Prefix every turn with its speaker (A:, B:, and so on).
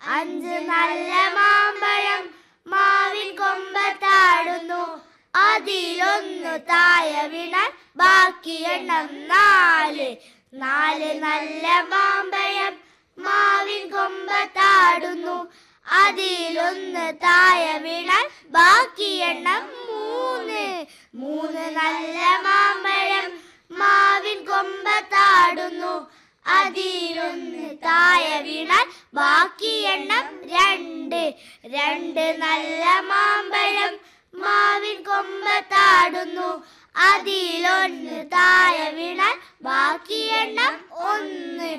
A: അഞ്ച് നല്ല മാമ്പഴം മാവിൻ കൊമ്പത്താടുന്നു അതിലൊന്നു തായ വീണാൽ ബാക്കി എണ്ണം നാല് നാല് നല്ല മാമ്പഴം മാവിൻ കൊമ്പത്താടുന്നു അതിലൊന്ന് തായ വീണാൽ ബാക്കി എണ്ണം മൂന്ന് മൂന്ന് നല്ല മാമ്പഴം മാവിൻ കൊമ്പത്താടുന്നു അതിലൊന്ന് തായ വീണാൽ ബാക്കി എണ്ണം രണ്ട് രണ്ട് നല്ല മാമ്പഴം മാവിൻ കൊമ്പത്താടുന്നു അതിലൊന്ന് തായ വീണാൽ ബാക്കി എണ്ണം ഒന്ന്